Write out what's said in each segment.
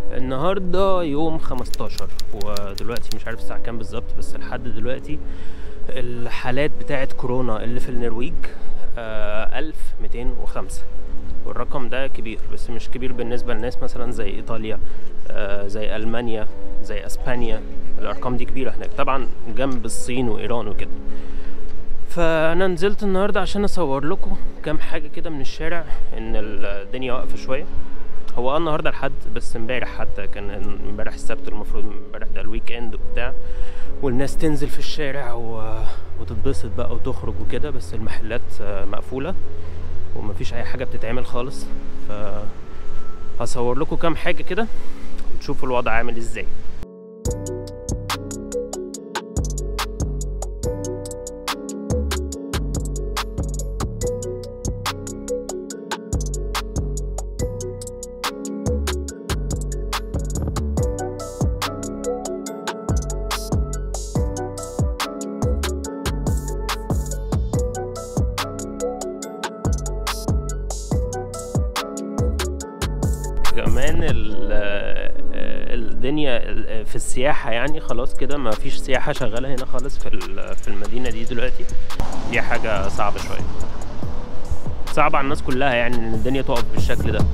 النهارده يوم 15 ودلوقتي مش عارف الساعة كام بالظبط بس لحد دلوقتي الحالات بتاعة كورونا اللي في النرويج آه 1205 والرقم ده كبير بس مش كبير بالنسبة لناس مثلا زي إيطاليا آه زي ألمانيا زي أسبانيا الأرقام دي كبيرة هناك طبعا جنب الصين وإيران وكده فأنا نزلت النهاردة عشان أصور لكم كام حاجة كده من الشارع إن الدنيا واقفة شوية هو اه النهارده الحد بس امبارح حتى كان امبارح السبت المفروض امبارح ده الويك اند وبتاع والناس تنزل في الشارع و... وتتبسط بقى وتخرج وكده بس المحلات آه، مقفوله ومفيش اي حاجه بتتعمل خالص ف هصور لكم كام حاجه كده وتشوفوا الوضع عامل ازاي كمان ال- آه، الدنيا ال- في السياحة يعني خلاص كده ما فيش سياحة شغالة هنا خالص في ال- في المدينة دي دلوقتي دي حاجة صعبة شوية صعبة على الناس كلها يعني ان الدنيا تقف بالشكل ده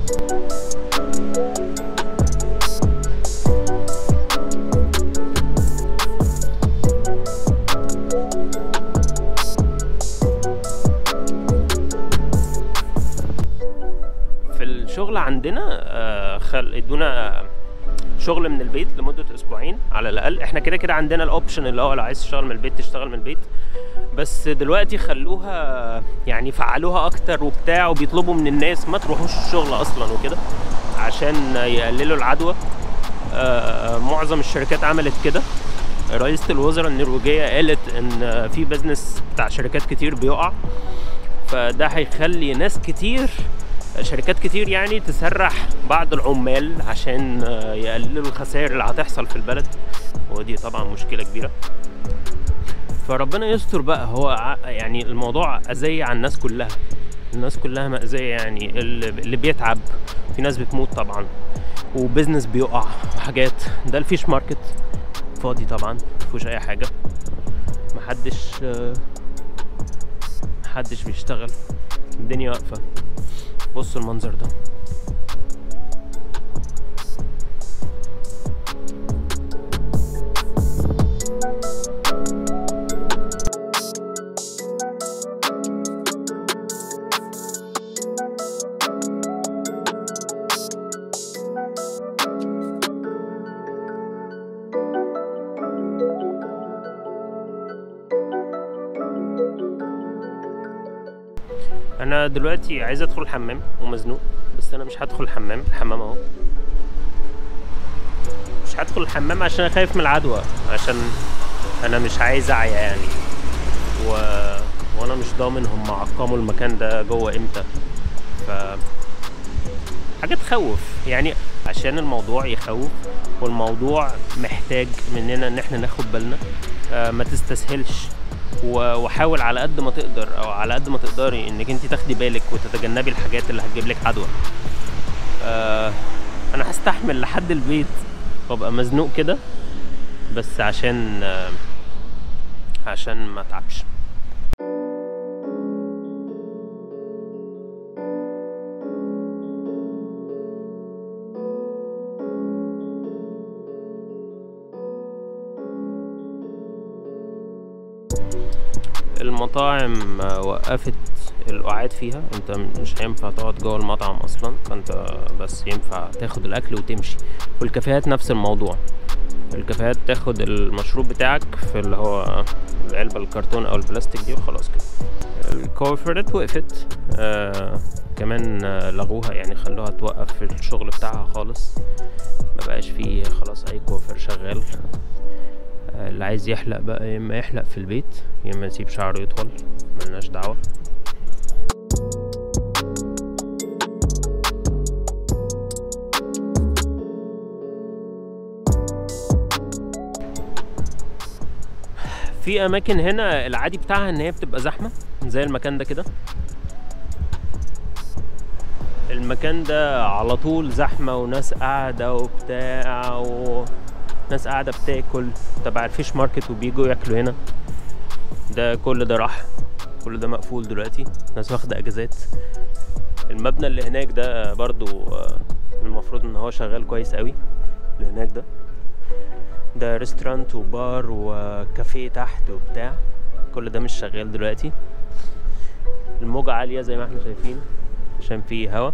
في الشغل عندنا آه، خل ادونا شغل من البيت لمده اسبوعين على الاقل احنا كده كده عندنا الاوبشن اللي هو لو عايز تشتغل من البيت تشتغل من البيت بس دلوقتي خلوها يعني فعلوها اكتر وبتاع وبيطلبوا من الناس ما تروحوش الشغل اصلا وكده عشان يقللوا العدوى آه، معظم الشركات عملت كده رئيسة الوزراء النرويجية قالت ان في بزنس بتاع شركات كتير بيقع فده هيخلي ناس كتير شركات كتير يعني تسرح بعض العمال عشان آه، يقللوا الخسائر اللي هتحصل في البلد ودي طبعا مشكلة كبيرة فربنا يستر بقى هو ع- يعني الموضوع أذية على الناس كلها الناس كلها مأذية يعني اللي اللي بيتعب في ناس بتموت طبعا وبزنس بيقع وحاجات ده الفيش ماركت فاضي طبعا مفيهوش أي حاجة محدش آه، محدش بيشتغل الدنيا واقفة بصوا المنظر ده انا دلوقتي عايز ادخل الحمام ومزنوق بس انا مش هدخل الحمام الحمام اهو مش هدخل الحمام عشان انا خايف من العدوى عشان انا مش عايز اعيا يعني و... وانا مش ضامن هم عقموا المكان ده جوه امتى ف حاجه تخوف يعني عشان الموضوع يخوف والموضوع محتاج مننا ان احنا ناخد بالنا آه، ما تستسهلش و- وحاول على قد ما تقدر او على قد ما تقدري انك انت تاخدي بالك وتتجنبي الحاجات اللي هتجيب لك عدوى آه انا هستحمل لحد البيت وابقى مزنوق كده بس عشان آه عشان ما اتعبش المطاعم آه، وقفت القعاد فيها انت مش هينفع تقعد جوه المطعم اصلا فانت بس ينفع تاخد الاكل وتمشي والكافيهات نفس الموضوع الكافيهات تاخد المشروب بتاعك في اللي هو العلبة الكرتون او البلاستيك دي وخلاص كده الكوافيرات وقفت آه كمان آه، لغوها يعني خلوها توقف في الشغل بتاعها خالص ما بقاش فيه خلاص اي كوافير شغال آه، اللي عايز يحلق بقى يا اما يحلق في البيت يا اما يسيب شعره يطول ملناش دعوة في اماكن هنا العادي بتاعها ان هي بتبقى زحمه زي المكان ده كده الم... المكان ده على طول زحمة وناس قاعدة وبتاع وناس قاعدة بتاكل تبع الفيش ماركت وبيجوا ياكلوا هنا ده كل ده راح كل ده مقفول دلوقتي ناس واخدة اجازات المبنى اللي هناك ده برضو آه، المفروض ان هو شغال كويس قوي اللي هناك ده ده ريستورانت وبار وكافيه تحت وبتاع كل ده مش شغال دلوقتي الموجة عالية زي ما احنا شايفين عشان في هوا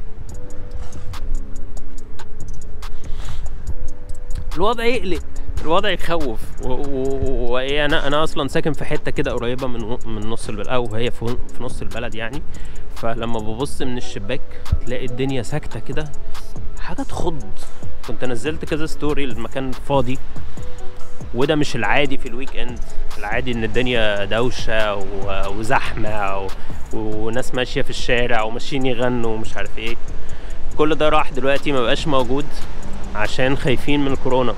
الوضع يقلق الوضع يخوف وايه انا انا اصلا ساكن في حته كده قريبه من من نص البلد او هي في في نص البلد يعني فلما ببص من الشباك تلاقي الدنيا ساكته كده حاجه تخض كنت نزلت كذا ستوري المكان فاضي وده مش العادي في الويك اند العادي ان الدنيا دوشه و- وزحمه و... وناس ماشيه في الشارع وماشيين يغنوا ومش عارف ايه كل ده راح دلوقتي ما بقاش موجود عشان خايفين من الكورونا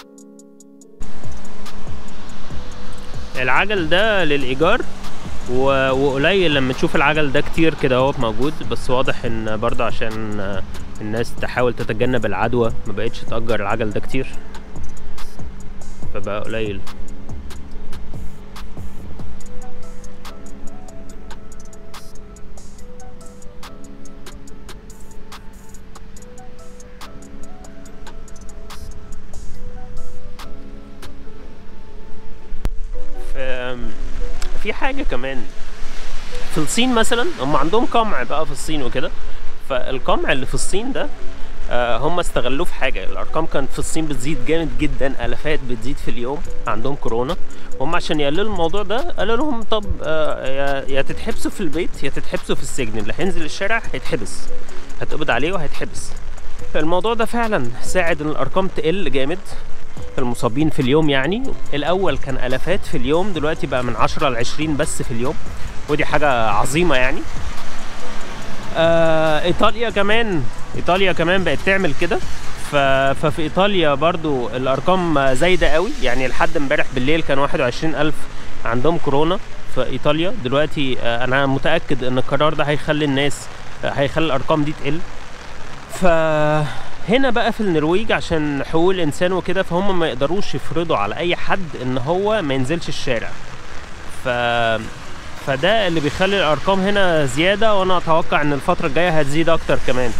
العجل ده للايجار و- وقليل لما تشوف العجل ده كتير كده هو موجود بس واضح ان برضه عشان آه، الناس تحاول تتجنب العدوى ما بقتش تأجر العجل ده كتير فبقى قليل ف- في حاجة كمان في الصين مثلا هم عندهم قمع بقى في الصين وكده فالقمع اللي في الصين ده آه، هم استغلوه في حاجه الارقام كانت في الصين بتزيد جامد جدا الافات بتزيد في اليوم عندهم كورونا هم عشان يقللوا الموضوع ده قالوا لهم طب آه، يا يا تتحبسوا في البيت يا تتحبسوا في السجن اللي هينزل الشارع هيتحبس هتقبض عليه وهيتحبس الموضوع ده فعلا ساعد ان الارقام تقل جامد المصابين في اليوم يعني الاول كان الافات في اليوم دلوقتي بقى من 10 ل 20 بس في اليوم ودي حاجه عظيمه يعني آه ايطاليا كمان ايطاليا كمان بقت تعمل كده ف... ففي ايطاليا برضو الارقام زايده قوي يعني لحد امبارح بالليل كان 21 الف عندهم كورونا في ايطاليا دلوقتي آه انا متاكد ان القرار ده هيخلي الناس آه هيخلي الارقام دي تقل فهنا بقى في النرويج عشان حقوق الانسان وكده فهم ما يقدروش يفرضوا على اي حد ان هو ما ينزلش الشارع ف فده اللي بيخلي الارقام هنا زياده وانا اتوقع ان الفتره الجايه هتزيد اكتر كمان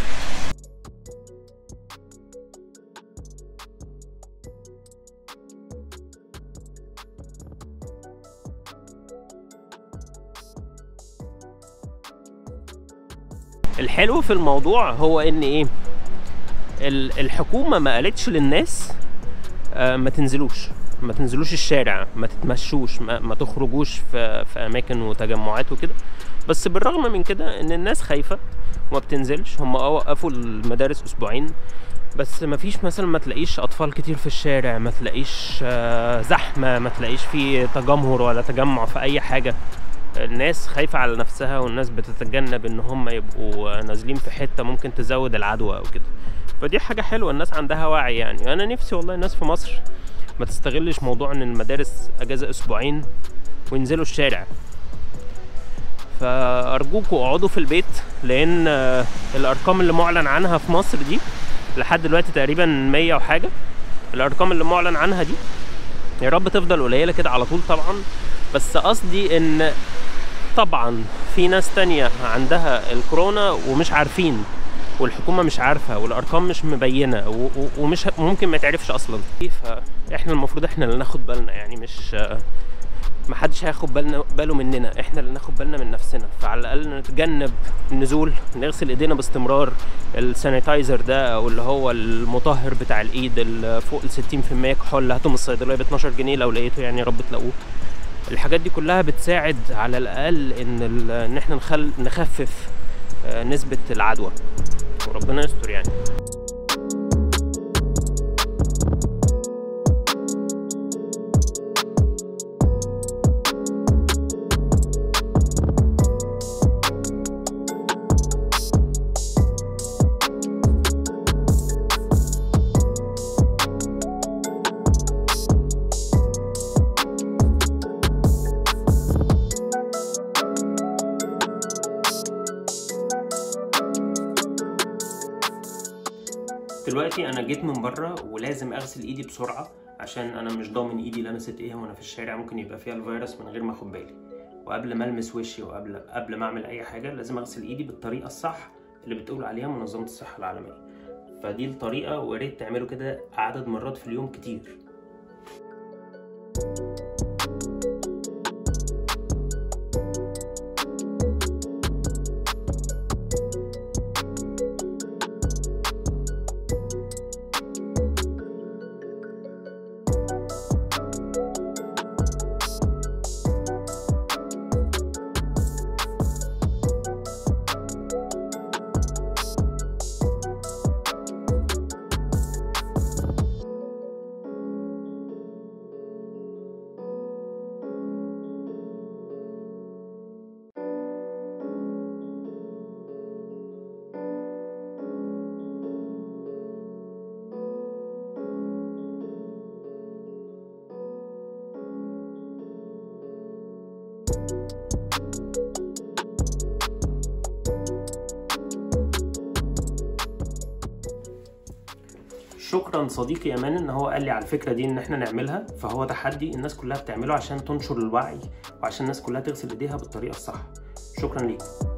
الحلو في الموضوع هو ان ايه ال- الحكومه ما قالتش للناس آه، ما تنزلوش ما تنزلوش الشارع ما تتمشوش ما, ما تخرجوش في, في اماكن وتجمعات وكده بس بالرغم من كده ان الناس خايفه وما بتنزلش هم اه وقفوا المدارس اسبوعين بس ما فيش مثلا ما تلاقيش اطفال كتير في الشارع ما تلاقيش آه، زحمه ما تلاقيش في تجمهر ولا تجمع في اي حاجه الناس خايفة على نفسها والناس بتتجنب ان هم يبقوا نازلين في حتة ممكن تزود العدوى او كده فدي حاجة حلوة الناس عندها وعي يعني انا نفسي والله الناس في مصر ما تستغلش موضوع ان المدارس اجازة اسبوعين وينزلوا الشارع فارجوكوا اقعدوا في البيت لان آه، الارقام اللي معلن عنها في مصر دي لحد دلوقتي تقريبا 100 وحاجة الارقام اللي معلن عنها دي يا رب تفضل قليلة كده على طول طبعا بس قصدي ان طبعا في ناس تانية عندها الكورونا ومش عارفين والحكومة مش عارفة والأرقام مش مبينة و- و- ومش ه- ممكن ما يتعرفش أصلا فإحنا المفروض إحنا اللي ناخد بالنا يعني مش محدش هياخد بالنا باله مننا احنا اللي ناخد بالنا من نفسنا فعلى الاقل نتجنب النزول نغسل ايدينا باستمرار السانيتايزر ده او اللي هو المطهر بتاع الايد اللي فوق ال 60% كحول هاتوا من الصيدليه ب 12 جنيه لو لقيته يعني يا رب تلاقوه الحاجات دي كلها بتساعد على الاقل ان ال- ان احنا نخل نخفف آه، نسبه العدوى وربنا يستر يعني دلوقتي انا جيت من بره ولازم اغسل ايدي بسرعه عشان انا مش ضامن ايدي لمست ايه وانا في الشارع ممكن يبقى فيها الفيروس من غير ما اخد بالي وقبل ما المس وشي وقبل قبل ما اعمل اي حاجه لازم اغسل ايدي بالطريقه الصح اللي بتقول عليها منظمه الصحه العالميه فدي الطريقه ويا ريت تعملوا كده عدد مرات في اليوم كتير شكرا صديقي امان ان هو قال لي على الفكره دي ان احنا نعملها فهو تحدي الناس كلها بتعمله عشان تنشر الوعي وعشان الناس كلها تغسل ايديها بالطريقه الصح شكرا ليكم